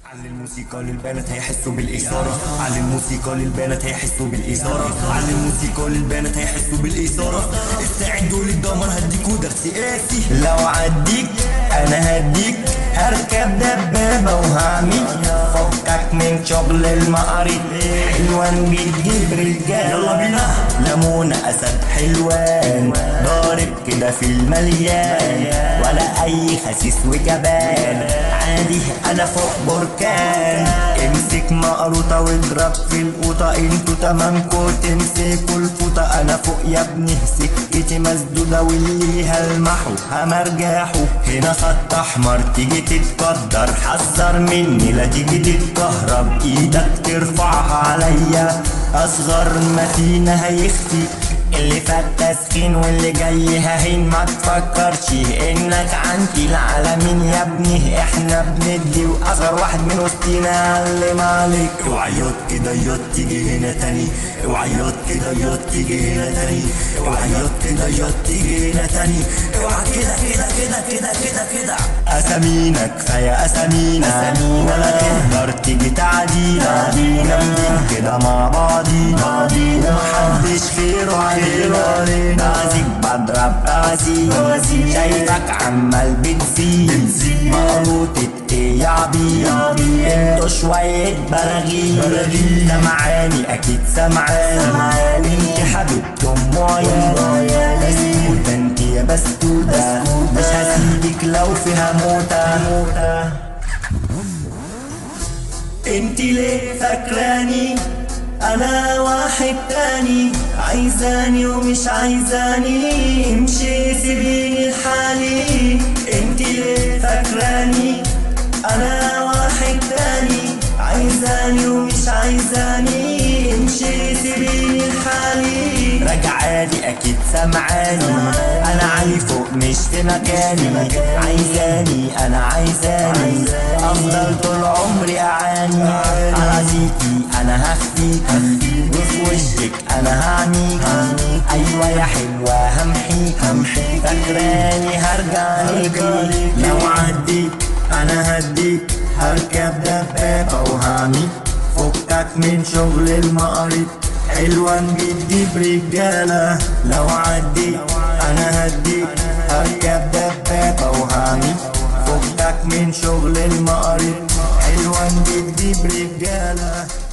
علي الموسيقى للبنات هيحسوا بالإثارة علي الموسيقى للبنات هيحسوا بالإثارة علي الموسيقى للبنات هيحسوا بالإثارة استعدوا للدمر هديكوا درس قاسي لو عديك أنا هديك هركب دبابة وهعميك فكك من شغل المقاريض حلوان بتجيب رجال يلا بينا لمونة أسد حلوان ضارب كده في المليان ولا أي خسيس وجبان عادي أنا فوق بركان امسك مقروطة واضرب في القوطة انتوا تمامكوا تمسكوا الفوطة أنا فوق يا ابني سكتي مسدودة واللي هلمحه همرجحه هنا خط أحمر تيجي تتقدر حذر مني لا تيجي تتكهرب ايدك ترفعها عليا أصغر ما فينا هيختي اللي فات تسخين واللي جاي ههين ما تفكرش انك عندي العالمين يا ابني احنا بندي واصغر واحد من وسطينا علم عليك اوعى ياض كده ياض تيجي هنا تاني اوعى ياض كده ياض تيجي هنا تاني اوعى ياض كده ياض تيجي هنا تاني اوعى كده كده كده كده كده كده اسامينا كفايه اسامينا ولا تقدر تيجي تعدينا جامدين كده مع بعضينا ومحدش خيره علينا نازك بضرب راسي شايفك عمال بتزيد مقروطة ايه يا عبيد انتوا شوية براغيث سمعاني اكيد سمعاني انت حبيبة ام عيال بسكوتة انت يا بسكوتة مش هسيبك لو فيها موتة انت ليه فاكراني انا واحد تاني عايزاني ومش عايزاني امشي سيبيني لحالي انت ليه فاكراني انا واحد تاني عايزاني ومش عايزاني امشي سيبيني لحالي راجعالي اكيد سمعاني انا عالي فوق مش في مكاني عايزاني انا عايزاني افضل طول عمري اعاني على زيتي انا هخفيك وفي وشك انا هعميك ايوه يا حلوه همحيك فاكراني هرجع ليكي لو عديك انا هديك هركب دبابه وهعميك فكك من شغل المقاريض حلوة بتجيب رجالة لو عديك أنا هديك هركب دبابة وهعميك فكك من شغل المقاريض حلوة بتجيب رجالة